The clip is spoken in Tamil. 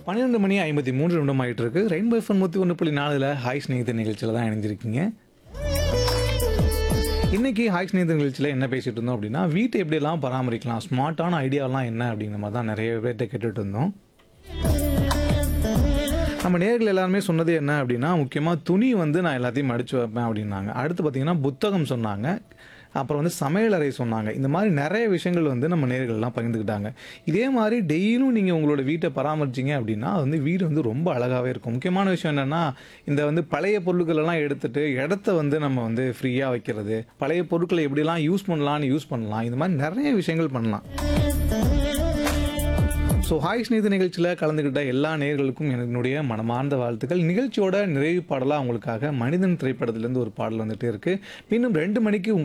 பன்னிரெண்டு மணி ஐம்பத்தி மூன்று நிமிடம் ஆகிட்டு இருக்கு ரெயின்போ எஃப்எம் நூற்றி ஒன்று புள்ளி நாலில் ஹாய் ஸ்நேகித நிகழ்ச்சியில் தான் இணைஞ்சிருக்கீங்க இன்னைக்கு ஹாய் ஸ்நேகித நிகழ்ச்சியில் என்ன பேசிட்டு இருந்தோம் அப்படின்னா வீட்டை எப்படியெல்லாம் பராமரிக்கலாம் ஸ்மார்ட்டான ஐடியாலாம் என்ன அப்படிங்கிற மாதிரி தான் நிறைய பேர்கிட்ட கேட்டுட்டு இருந்தோம் நம்ம நேர்கள் எல்லாருமே சொன்னது என்ன அப்படின்னா முக்கியமாக துணி வந்து நான் எல்லாத்தையும் மடித்து வைப்பேன் அப்படின்னாங்க அடுத்து பார்த்தீங்கன்னா புத்தகம் சொன்னாங்க அப்புறம் வந்து சமையலறை சொன்னாங்க இந்த மாதிரி நிறைய விஷயங்கள் வந்து நம்ம நேர்கள்லாம் பகிர்ந்துக்கிட்டாங்க இதே மாதிரி டெய்லியும் நீங்கள் உங்களோட வீட்டை பராமரிச்சிங்க அப்படின்னா அது வந்து வீடு வந்து ரொம்ப அழகாகவே இருக்கும் முக்கியமான விஷயம் என்னென்னா இந்த வந்து பழைய பொருட்கள் எல்லாம் எடுத்துட்டு இடத்த வந்து நம்ம வந்து ஃப்ரீயாக வைக்கிறது பழைய பொருட்களை எப்படிலாம் யூஸ் பண்ணலாம்னு யூஸ் பண்ணலாம் இந்த மாதிரி நிறைய விஷயங்கள் பண்ணலாம் ஸோ ஹாய் ஸ்நேகித நிகழ்ச்சியில் கலந்துக்கிட்ட எல்லா நேயர்களுக்கும் என்னுடைய மனமார்ந்த வாழ்த்துக்கள் நிகழ்ச்சியோட நிறைவு பாடலாக உங்களுக்காக மனிதன் திரைப்படத்திலேருந்து ஒரு பாடல் வந்துட்டே இருக்கு இன்னும் ரெண்டு மணிக்கு உங்களுக்கு